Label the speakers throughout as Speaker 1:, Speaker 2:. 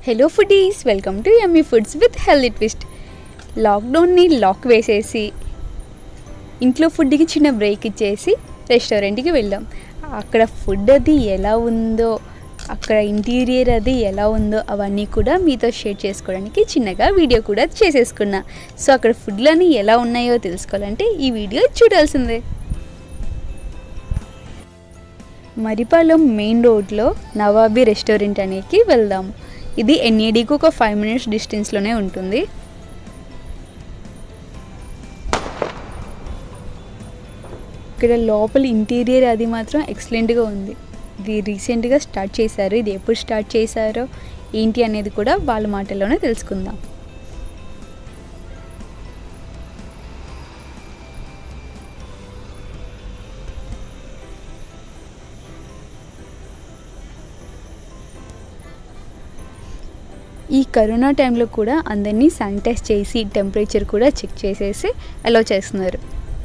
Speaker 1: Hello foodies welcome to yummy foods with healthy twist లాక్డౌన్ని lock వేసేసి ఇంట్లో ఫుడ్కి చిన్న బ్రేక్ ఇచ్చేసి రెస్టారెంట్కి వెళ్ళాం అక్కడ ఫుడ్ అది ఎలా ఉందో అక్కడ ఇంటీరియర్ అది ఎలా ఉందో అవన్నీ కూడా మీతో షేర్ చేసుకోవడానికి చిన్నగా వీడియో కూడా చేసేసుకున్నా సో అక్కడ ఫుడ్లన్నీ ఎలా ఉన్నాయో తెలుసుకోవాలంటే ఈ వీడియో చూడాల్సిందే మరిపాలెం మెయిన్ రోడ్లో నవాబీ రెస్టారెంట్ అనేది వెళ్దాం ఇది ఎన్ఏడికి ఒక ఫైవ్ మినిట్స్ డిస్టెన్స్లోనే ఉంటుంది ఇక్కడ లోపల ఇంటీరియర్ అది మాత్రం ఎక్సలెంట్గా ఉంది ఇది రీసెంట్గా స్టార్ట్ చేశారు ఇది ఎప్పుడు స్టార్ట్ చేశారో ఏంటి అనేది కూడా వాళ్ళ మాటల్లోనే తెలుసుకుందాం ఈ కరోనా టైంలో కూడా అందరినీ శానిటైజ్ చేసి టెంపరేచర్ కూడా చెక్ చేసేసి అలో చేస్తున్నారు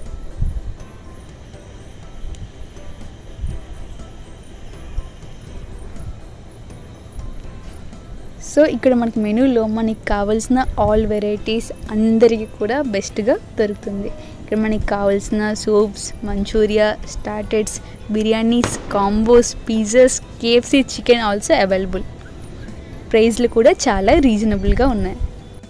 Speaker 1: సో ఇక్కడ మనకి మెనూలో మనకి కావాల్సిన ఆల్ వెరైటీస్ అందరికీ కూడా బెస్ట్గా దొరుకుతుంది ఇక్కడ మనకి కావాల్సిన soups manchuria starters biryanis combos pizzas KFC chicken also available ప్రైస్లు కూడా చాలా రీజనబుల్గా ఉన్నాయి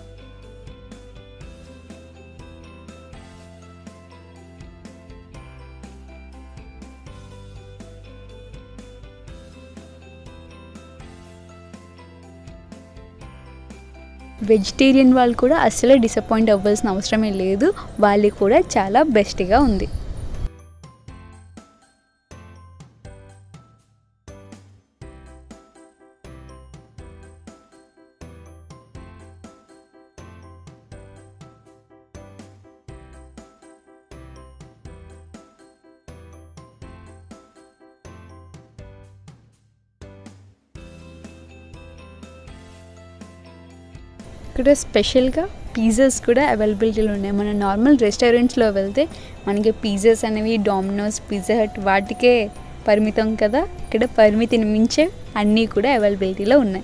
Speaker 1: వెజిటేరియన్ వాళ్ళు కూడా అస్సలు డిసప్పాయింట్ అవ్వాల్సిన అవసరమే లేదు వాళ్ళు కూడా చాలా బెస్ట్గా ఉంది ఇక్కడ స్పెషల్గా పిజ్జాస్ కూడా అవైలబిలిటీలో ఉన్నాయి మన నార్మల్ రెస్టారెంట్స్లో వెళ్తే మనకి పిజ్జాస్ అనేవి డామినోస్ పిజ్జా హట్ వాటికే పరిమితం కదా ఇక్కడ పరిమితిని మించే అన్నీ కూడా అవైలబిలిటీలో ఉన్నాయి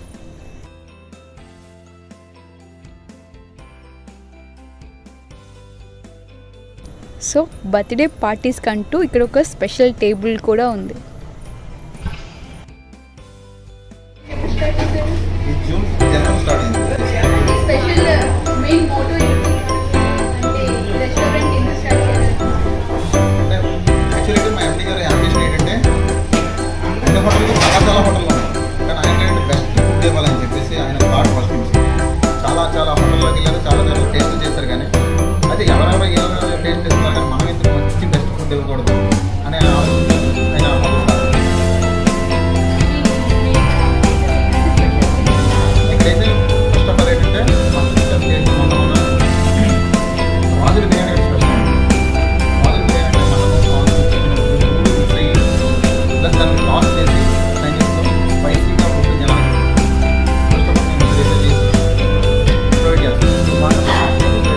Speaker 1: సో బర్త్డే పార్టీస్ కంటూ ఇక్కడ ఒక స్పెషల్ టేబుల్ కూడా ఉంది
Speaker 2: ఈ జూన్ టెన్ స్టార్ట్ అయింది
Speaker 1: స్పెషల్ మెయిన్ మోటో అంటే రెస్టారెంట్ ఎందుకు స్టార్ట్
Speaker 2: అంటే యాక్చువల్గా మా ఎండి గారు అంబిషన్ ఏంటంటే అన్ని హోటల్కి చాలా చాలా హోటల్ ఉన్నాయి కానీ ఆయన ఏంటంటే బెస్ట్ ఫుడ్ ఇవ్వాలని చెప్పేసి ఆయన థాట్ ఫస్ట్ నుంచి చాలా చాలా హోటల్లోకి వెళ్ళారు చాలా చాలా టేస్ట్ చేశారు కానీ అది ఎవరెవరు ఎవరెవరు టేస్ట్ చేస్తున్నారు కానీ మనం ఎందుకు మంచి బెస్ట్ ఫుడ్ ఇవ్వకూడదు అనే ఆలోచన ఆయన హోటల్ స్టార్ట్ ఇక్కడైతే ఫస్ట్ ఆఫ్ ఆల్ ఏంటంటే మన సిస్టమ్ చేసి మొన్న మొన్న రాజుల బిర్యానీ స్పెషల్ రాజుల బిర్యానీ అంటే మనము రాజుల మూడు మిక్స్ అయ్యి ప్లస్ దాన్ని టాస్ చేసి చైనీస్లో స్పైసీగా ఫుడ్ జనాలు ఫస్ట్ ఆఫ్ ఆల్ నేను ప్రిపేర్ చేసి ప్రొవైడ్ చేస్తాను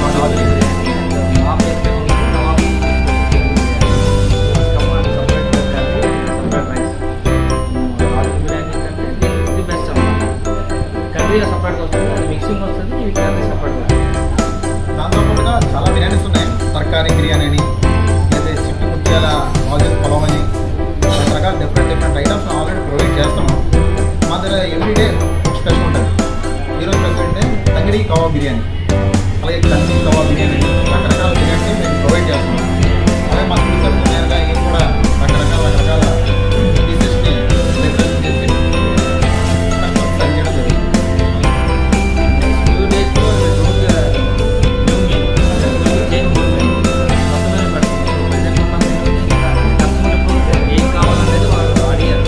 Speaker 3: కర్రీగా సపరేట్గా వస్తుంది అది మిక్సింగ్ వస్తుంది ఇవి కర్రీ సపరేట్గా
Speaker 2: దాంతో పాటుగా చాలా బిర్యానీస్ ఉన్నాయి తరకారీ బిర్యానీ అని లేదా చిట్టి ముత్యాల ఆజిల్ పొలం అని రకరకాల different different items already provide చేస్తున్నాం మా దగ్గర ఎవ్రీడే స్పెషల్ ఉంటుంది ఈరోజు స్పెషల్ అంటే తంగిడి కవా బిర్యానీ అలాగే కంది కవా బిర్యానీ రకరకాల బిర్యానీ మేము ప్రొవైడ్ చేస్తున్నాం అలాగే మా టీచర్స్ నేరుగా ఇవి కూడా రకరకాల రకరకాల పీసెస్ని డెకరేషన్ చేసి కస్టమర్స్ సర్వ్ చేయడం జరుగుతుంది
Speaker 3: ఫ్యూ డేస్లో new meal change movement customer పెడుతుంది ప్రజెంట్ ఉన్న కస్టమర్ ఇప్పుడు ఏం కావాలనేది వాళ్ళు అడిగారు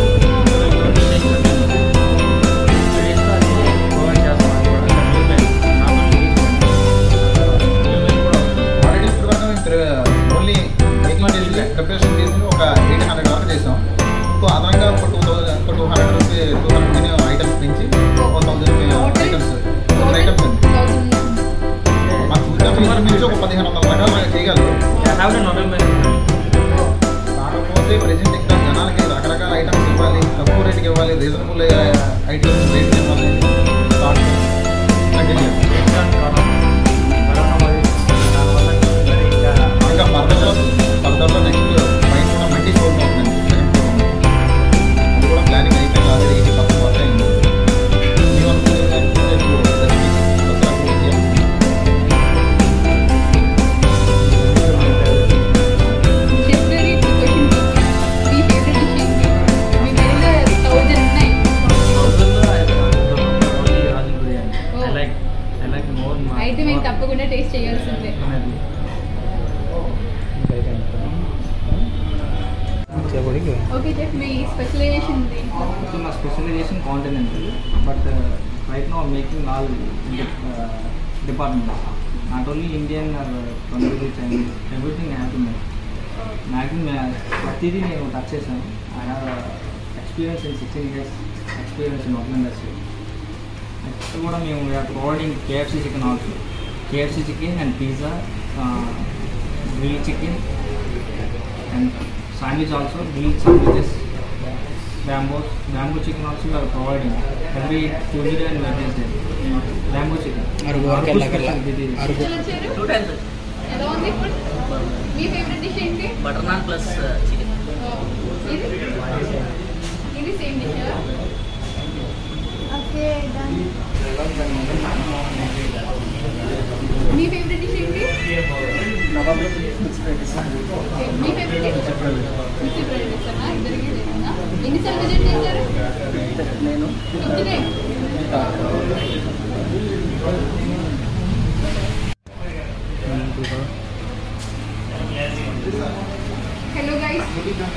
Speaker 3: టూ డేస్లో అది ప్రొవైడ్ చేస్తాం అది కూడా new meal normal new meal కూడా వస్తుంది
Speaker 2: ఆల్రెడీ ఇప్పుడు వరకు మేము ఓన్లీ మేకింగ్ చేసి ప్రిపరేషన్ చేసి ఒక ఎయిట్ హండ్రెడ్ వరకు చేసాం ఇంకో అదనంగా ఒక టూ థౌసండ్ ఒక two hundred rupee two hundred items పెంచి ఒక థౌసండ్ ఐటమ్స్ థౌసండ్ ఐటమ్స్ అండి మా చూద్దాం నుంచి ఒక పదిహేను వందల రకాలు చేయగలరు
Speaker 3: యాభై నలభై మంది
Speaker 2: కాకపోతే ప్రజెంట్ ఇక్కడ జనాలకి రకరకాల ఐటమ్స్ ఇవ్వాలి తక్కువ రేటుకి ఇవ్వాలి రీజనబుల్ ఐటమ్స్ రేట్ ఇవ్వాలి
Speaker 3: only, but uh, right now I'm making all de- uh, departments. Not only Indian or uh, Tandoori, Chinese, everything I have to make. Maximum ప్రతిదీ నేను టచ్ చేశాను I have experience in sixteen years experience in hotel industry next కూడా మేము providing KFC chicken also KFC chicken and pizza grill chicken and sandwich also grill sandwiches bamboos bamboo chicken also we're providing every Tuesday and Wednesday bamboo chicken
Speaker 4: Araku వరకు వెళ్ళగల Araku
Speaker 5: two times
Speaker 1: ఎలా ఉంది food మీ favourite dish ఏంటి
Speaker 5: butter naan plus chicken
Speaker 1: ఇది ఇది same dish okay మీ favourite dish ఏంటి Okay, మీ ఫేవరెట్ డిష్ మిక్సీ ఫ్రైడ్ చేస్తారా ఇద్దరికి చేస్తారా ఎన్నిసార్లు విజిట్ చేశారు
Speaker 5: నేను
Speaker 1: fifth day hello guys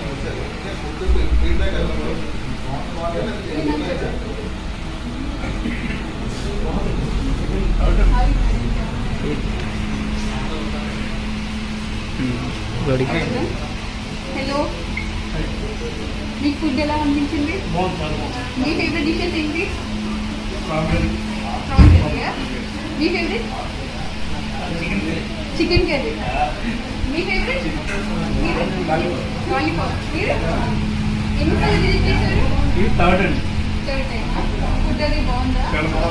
Speaker 4: ready
Speaker 1: hello మీకు ఫుడ్ ఎలా అనిపించింది మీ ఫేవరెట్ డిషెస్ ఏంటి ప్రాన్ కర్రీయా మీ ఫేవరెట్ చికెన్ కర్రీ మీ ఫేవరెట్ మీరు లాలీపాప్ మీరు ఎన్నిసార్లు విజిట్ చేశారు థర్డ్ టైం ఫుడ్ అది బాగుందా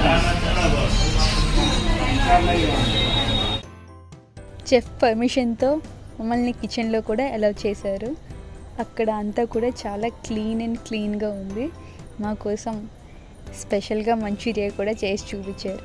Speaker 1: చెఫ్ పర్మిషన్తో మమ్మల్ని కిచెన్లో కూడా అలౌ చేశారు అక్కడ అంతా కూడా చాలా క్లీన్ అండ్ క్లీన్గా ఉంది మా కోసం స్పెషల్గా మంచూరియా కూడా చేసి చూపించారు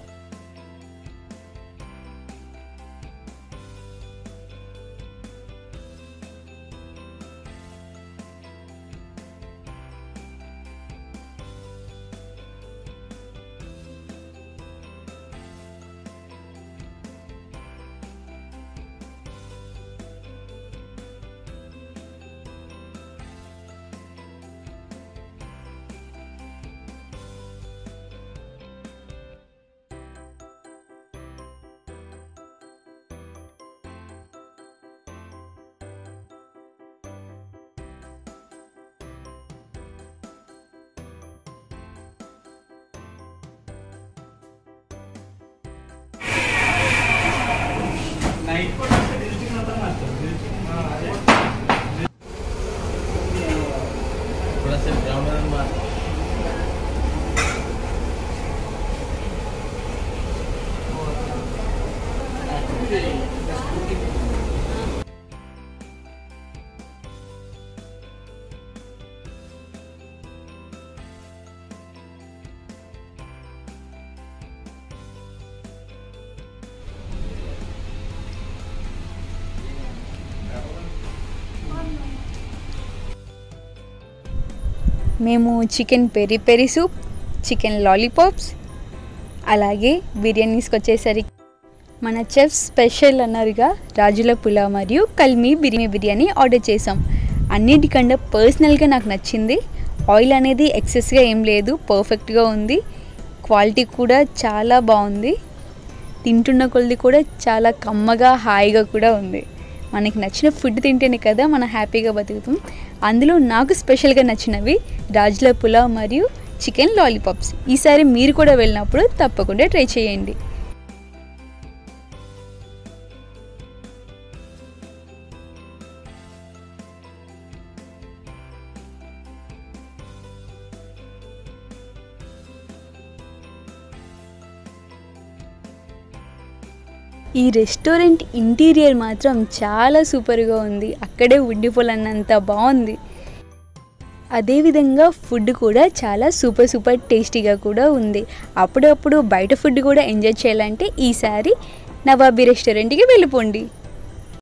Speaker 1: మేము chicken peri peri soup chicken lollipops అలాగే బిర్యానీస్కి వచ్చేసరికి మన చెఫ్ స్పెషల్ అన్నారుగా రాజుల పులావ్ మరియు కల్మీ బిర్యానీ బిర్యానీ ఆర్డర్ చేసాం అన్నిటికన్నా పర్సనల్గా నాకు నచ్చింది ఆయిల్ అనేది ఎక్సెస్గా ఏం లేదు పర్ఫెక్ట్గా ఉంది క్వాలిటీ కూడా చాలా బాగుంది తింటున్న కొలది కూడా చాలా కమ్మగా హాయిగా కూడా ఉంది మనకి నచ్చిన ఫుడ్ తింటేనే కదా మనం హ్యాపీగా బతుకుతాం అందులో నాకు స్పెషల్గా నచ్చినవి రాజుల పులావ్ మరియు చికెన్ లాలీపాప్స్ ఈసారి మీరు కూడా వెళ్ళినప్పుడు తప్పకుండా ట్రై చేయండి ఈ రెస్టారెంట్ ఇంటీరియర్ మాత్రం చాలా సూపర్గా ఉంది అక్కడే ఉండిపోవాలన్నంత బాగుంది అదేవిధంగా ఫుడ్ కూడా చాలా సూపర్ సూపర్ టేస్టీగా కూడా ఉంది అప్పుడప్పుడు బయట ఫుడ్ కూడా ఎంజాయ్ చేయాలంటే ఈసారి నవాబీ రెస్టారెంట్కి వెళ్ళిపోండి